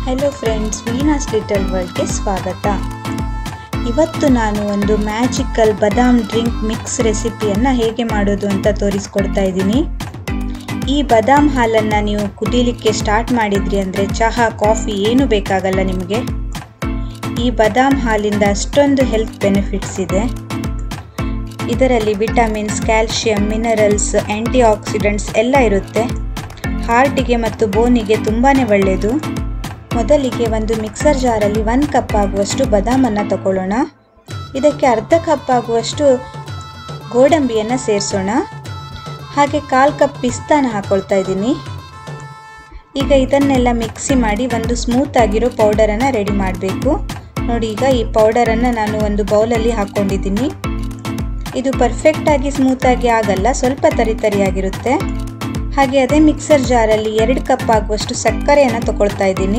hello friends Veena's little ವರ್ಲ್ಡ್ಗೆ ಸ್ವಾಗತ ಇವತ್ತು ನಾನು ಒಂದು ಮ್ಯಾಜಿಕಲ್ ಬಾದಾಮ್ ಡ್ರಿಂಕ್ ಮಿಕ್ಸ್ ರೆಸಿಪಿಯನ್ನು ಹೇಗೆ ಮಾಡೋದು ಅಂತ ತೋರಿಸ್ಕೊಡ್ತಾ ಇದ್ದೀನಿ ಈ ಬಾದಾಮ್ ಹಾಲನ್ನು ನೀವು ಕುಡಿಲಿಕ್ಕೆ ಸ್ಟಾರ್ಟ್ ಮಾಡಿದ್ರಿ ಅಂದರೆ ಚಹಾ ಕಾಫಿ ಏನೂ ಬೇಕಾಗಲ್ಲ ನಿಮಗೆ ಈ ಬಾದಾಮ್ ಹಾಲಿಂದ ಅಷ್ಟೊಂದು ಹೆಲ್ತ್ ಬೆನಿಫಿಟ್ಸ್ ಇದೆ ಇದರಲ್ಲಿ vitamins calcium minerals antioxidants ಎಲ್ಲ ಇರುತ್ತೆ ಹಾರ್ಟಿಗೆ ಮತ್ತು ಬೋನಿಗೆ ತುಂಬಾ ಒಳ್ಳೆಯದು ಮೊದಲಿಗೆ ಒಂದು ಮಿಕ್ಸರ್ ಜಾರಲ್ಲಿ ಒಂದು ಕಪ್ ಆಗುವಷ್ಟು ಬಾದಾಮನ್ನು ತಗೊಳ್ಳೋಣ ಇದಕ್ಕೆ ಅರ್ಧ ಕಪ್ ಆಗುವಷ್ಟು ಗೋಡಂಬಿಯನ್ನು ಸೇರಿಸೋಣ ಹಾಗೆ ಕಾಲು ಕಪ್ ಪಿಸ್ತಾನ ಹಾಕ್ಕೊಳ್ತಾ ಇದ್ದೀನಿ ಈಗ ಇದನ್ನೆಲ್ಲ ಮಿಕ್ಸಿ ಮಾಡಿ ಒಂದು ಸ್ಮೂತ್ ಆಗಿರೋ ಪೌಡರನ್ನು ರೆಡಿ ಮಾಡಬೇಕು ನೋಡಿ ಈಗ ಈ ಪೌಡರನ್ನು ನಾನು ಒಂದು ಬೌಲಲ್ಲಿ ಹಾಕ್ಕೊಂಡಿದ್ದೀನಿ ಇದು ಪರ್ಫೆಕ್ಟಾಗಿ ಸ್ಮೂತಾಗಿ ಆಗಲ್ಲ ಸ್ವಲ್ಪ ತರಿ ತರಿಯಾಗಿರುತ್ತೆ ಹಾಗೆ ಅದೇ ಮಿಕ್ಸರ್ ಜಾರಲ್ಲಿ ಎರಡು ಕಪ್ ಆಗುವಷ್ಟು ಸಕ್ಕರೆಯನ್ನು ತಗೊಳ್ತಾ ಇದ್ದೀನಿ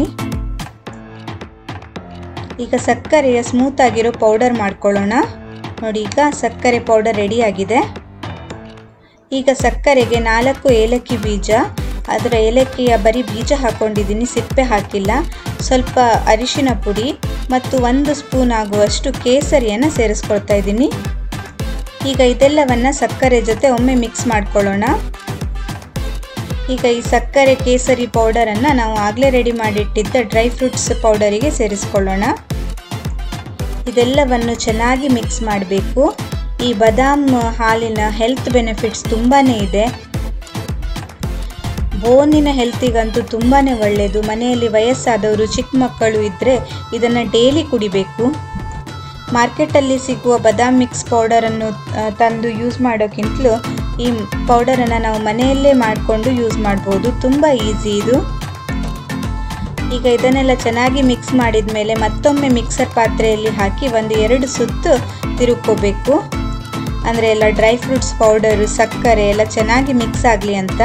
ಈಗ ಸಕ್ಕರೆಯ ಸ್ಮೂತ್ ಆಗಿರೋ ಪೌಡರ್ ಮಾಡ್ಕೊಳ್ಳೋಣ ನೋಡಿ ಈಗ ಸಕ್ಕರೆ ಪೌಡರ್ ರೆಡಿ ಆಗಿದೆ ಈಗ ಸಕ್ಕರೆಗೆ ನಾಲ್ಕು ಏಲಕ್ಕಿ ಬೀಜ ಅದರ ಏಲಕ್ಕಿಯ ಬರೀ ಬೀಜ ಹಾಕ್ಕೊಂಡಿದ್ದೀನಿ ಸಿಪ್ಪೆ ಹಾಕಿಲ್ಲ ಸ್ವಲ್ಪ ಅರಿಶಿನ ಪುಡಿ ಮತ್ತು ಒಂದು ಸ್ಪೂನ್ ಆಗುವಷ್ಟು ಕೇಸರಿಯನ್ನು ಸೇರಿಸ್ಕೊಳ್ತಾ ಇದ್ದೀನಿ ಈಗ ಇದೆಲ್ಲವನ್ನು ಸಕ್ಕರೆ ಜೊತೆ ಒಮ್ಮೆ ಮಿಕ್ಸ್ ಮಾಡ್ಕೊಳ್ಳೋಣ ಈಗ ಈ ಸಕ್ಕರೆ ಕೇಸರಿ ಪೌಡರನ್ನು ನಾವು ಆಗಲೇ ರೆಡಿ ಮಾಡಿಟ್ಟಿದ್ದ ಡ್ರೈ ಫ್ರೂಟ್ಸ್ ಪೌಡರಿಗೆ ಸೇರಿಸ್ಕೊಳ್ಳೋಣ ಇದೆಲ್ಲವನ್ನು ಚೆನ್ನಾಗಿ ಮಿಕ್ಸ್ ಮಾಡಬೇಕು ಈ ಬಾದಾಮ್ ಹಾಲಿನ ಹೆಲ್ತ್ ಬೆನಿಫಿಟ್ಸ್ ತುಂಬಾ ಇದೆ ಬೋನಿನ ಹೆಲ್ತಿಗಂತೂ ತುಂಬಾ ಒಳ್ಳೆಯದು ಮನೆಯಲ್ಲಿ ವಯಸ್ಸಾದವರು ಚಿಕ್ಕ ಮಕ್ಕಳು ಇದ್ದರೆ ಇದನ್ನು ಡೈಲಿ ಕುಡಿಬೇಕು ಮಾರ್ಕೆಟಲ್ಲಿ ಸಿಗುವ ಬಾದಾಮ್ ಮಿಕ್ಸ್ ಪೌಡರನ್ನು ತಂದು ಯೂಸ್ ಮಾಡೋಕ್ಕಿಂತಲೂ ಈ ಪೌಡರನ್ನು ನಾವು ಮನೆಯಲ್ಲೇ ಮಾಡಿಕೊಂಡು ಯೂಸ್ ಮಾಡ್ಬೋದು ತುಂಬ ಈಸಿ ಇದು ಈಗ ಇದನ್ನೆಲ್ಲ ಚೆನ್ನಾಗಿ ಮಿಕ್ಸ್ ಮಾಡಿದ ಮೇಲೆ ಮತ್ತೊಮ್ಮೆ ಮಿಕ್ಸರ್ ಪಾತ್ರೆಯಲ್ಲಿ ಹಾಕಿ ಒಂದು ಎರಡು ಸುತ್ತು ತಿರುಗ್ಕೋಬೇಕು ಅಂದರೆ ಎಲ್ಲ ಡ್ರೈ ಫ್ರೂಟ್ಸ್ ಪೌಡರು ಸಕ್ಕರೆ ಎಲ್ಲ ಚೆನ್ನಾಗಿ ಮಿಕ್ಸ್ ಆಗಲಿ ಅಂತ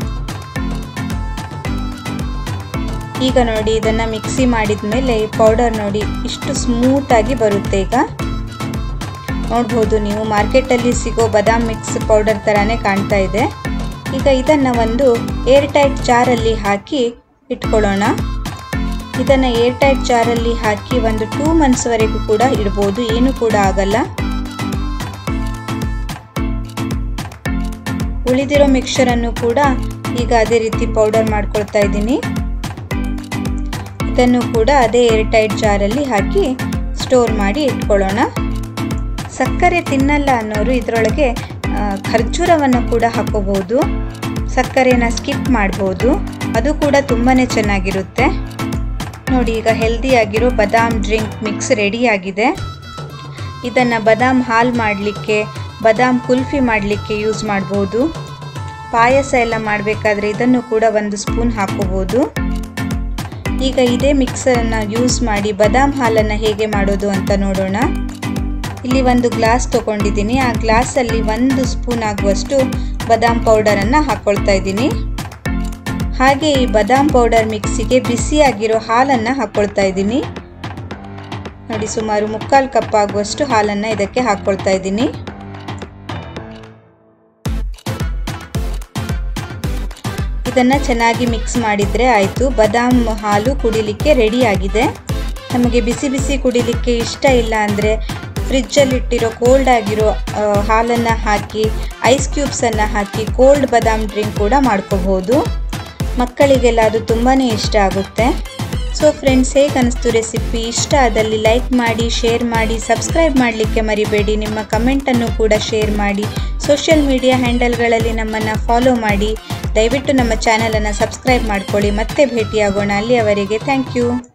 ಈಗ ನೋಡಿ ಇದನ್ನು ಮಿಕ್ಸಿ ಮಾಡಿದ ಮೇಲೆ ಈ ಪೌಡರ್ ನೋಡಿ ಇಷ್ಟು ಸ್ಮೂತಾಗಿ ಬರುತ್ತೆ ಈಗ ನೋಡ್ಬೋದು ನೀವು ಮಾರ್ಕೆಟಲ್ಲಿ ಸಿಗೋ ಬಾದಾಮ್ ಮಿಕ್ಸ್ ಪೌಡರ್ ಥರನೇ ಕಾಣ್ತಾ ಇದೆ ಈಗ ಇದನ್ನು ಒಂದು ಏರ್ ಟೈಟ್ ಜಾರಲ್ಲಿ ಹಾಕಿ ಇಟ್ಕೊಳ್ಳೋಣ ಇದನ್ನು ಏರ್ ಟೈಟ್ ಜಾರಲ್ಲಿ ಹಾಕಿ ಒಂದು ಟೂ ಮಂತ್ಸ್ವರೆಗೂ ಕೂಡ ಇಡ್ಬೋದು ಏನು ಕೂಡ ಆಗಲ್ಲ ಉಳಿದಿರೋ ಮಿಕ್ಸರನ್ನು ಕೂಡ ಈಗ ಅದೇ ರೀತಿ ಪೌಡರ್ ಮಾಡ್ಕೊಳ್ತಾ ಇದ್ದೀನಿ ಇದನ್ನು ಕೂಡ ಅದೇ ಏರ್ ಟೈಟ್ ಜಾರಲ್ಲಿ ಹಾಕಿ ಸ್ಟೋರ್ ಮಾಡಿ ಇಟ್ಕೊಳ್ಳೋಣ ಸಕ್ಕರೆ ತಿನ್ನಲ್ಲ ಅನ್ನೋರು ಇದರೊಳಗೆ ಖರ್ಜೂರವನ್ನು ಕೂಡ ಹಾಕೋಬಹುದು ಸಕ್ಕರೆನ ಸ್ಕಿಪ್ ಮಾಡ್ಬೋದು ಅದು ಕೂಡ ತುಂಬಾ ಚೆನ್ನಾಗಿರುತ್ತೆ ನೋಡಿ ಈಗ ಹೆಲ್ದಿಯಾಗಿರೋ ಬಾದಾಮ್ ಡ್ರಿಂಕ್ ಮಿಕ್ಸ್ ರೆಡಿಯಾಗಿದೆ ಇದನ್ನು ಬಾದಾಮ್ ಹಾಲು ಮಾಡಲಿಕ್ಕೆ ಬಾದಾಮ್ ಕುಲ್ಫಿ ಮಾಡಲಿಕ್ಕೆ ಯೂಸ್ ಮಾಡ್ಬೋದು ಪಾಯಸ ಎಲ್ಲ ಮಾಡಬೇಕಾದ್ರೆ ಇದನ್ನು ಕೂಡ ಒಂದು ಸ್ಪೂನ್ ಹಾಕೋಬೋದು ಈಗ ಇದೇ ಮಿಕ್ಸರನ್ನು ಯೂಸ್ ಮಾಡಿ ಬಾದಾಮ್ ಹಾಲನ್ನು ಹೇಗೆ ಮಾಡೋದು ಅಂತ ನೋಡೋಣ ಇಲ್ಲಿ ಒಂದು ಗ್ಲಾಸ್ ತೊಗೊಂಡಿದ್ದೀನಿ ಆ ಗ್ಲಾಸಲ್ಲಿ ಒಂದು ಸ್ಪೂನ್ ಆಗುವಷ್ಟು ಬಾದಾಮ್ ಪೌಡರನ್ನು ಹಾಕ್ಕೊಳ್ತಾ ಇದ್ದೀನಿ ಹಾಗೆ ಈ ಬಾದಾಮ್ ಪೌಡರ್ ಮಿಕ್ಸಿಗೆ ಬಿಸಿಯಾಗಿರೋ ಹಾಲನ್ನು ಹಾಕ್ಕೊಳ್ತಾ ಇದ್ದೀನಿ ನೋಡಿ ಸುಮಾರು ಮುಕ್ಕಾಲು ಕಪ್ ಆಗುವಷ್ಟು ಹಾಲನ್ನು ಇದಕ್ಕೆ ಹಾಕ್ಕೊಳ್ತಾ ಇದ್ದೀನಿ ಇದನ್ನು ಚೆನ್ನಾಗಿ ಮಿಕ್ಸ್ ಮಾಡಿದರೆ ಆಯಿತು ಬಾದಾಮ್ ಹಾಲು ಕುಡಿಲಿಕ್ಕೆ ರೆಡಿ ಆಗಿದೆ ನಮಗೆ ಬಿಸಿ ಬಿಸಿ ಕುಡಿಲಿಕ್ಕೆ ಇಷ್ಟ ಇಲ್ಲ ಅಂದರೆ ಫ್ರಿಜ್ಜಲ್ಲಿಟ್ಟಿರೋ ಕೋಲ್ಡ್ ಆಗಿರೋ ಹಾಲನ್ನು ಹಾಕಿ ಐಸ್ ಕ್ಯೂಬ್ಸನ್ನು ಹಾಕಿ ಕೋಲ್ಡ್ ಬಾದಾಮ್ ಡ್ರಿಂಕ್ ಕೂಡ ಮಾಡ್ಕೋಬೋದು ಮಕ್ಕಳಿಗೆಲ್ಲ ಅದು ತುಂಬಾ ಇಷ್ಟ ಆಗುತ್ತೆ ಸೊ ಫ್ರೆಂಡ್ಸ್ ಹೇಗೆ ಅನಿಸ್ತು ರೆಸಿಪಿ ಇಷ್ಟ ಆದಲ್ಲಿ ಲೈಕ್ ಮಾಡಿ ಶೇರ್ ಮಾಡಿ ಸಬ್ಸ್ಕ್ರೈಬ್ ಮಾಡಲಿಕ್ಕೆ ಮರಿಬೇಡಿ ನಿಮ್ಮ ಕಮೆಂಟನ್ನು ಕೂಡ ಶೇರ್ ಮಾಡಿ ಸೋಷಿಯಲ್ ಮೀಡಿಯಾ ಹ್ಯಾಂಡಲ್ಗಳಲ್ಲಿ ನಮ್ಮನ್ನು ಫಾಲೋ ಮಾಡಿ ದಯವಿಟ್ಟು ನಮ್ಮ ಚಾನಲನ್ನು ಸಬ್ಸ್ಕ್ರೈಬ್ ಮಾಡ್ಕೊಳ್ಳಿ ಮತ್ತೆ ಭೇಟಿಯಾಗೋಣ ಅಲ್ಲಿಯವರೆಗೆ ಥ್ಯಾಂಕ್ ಯು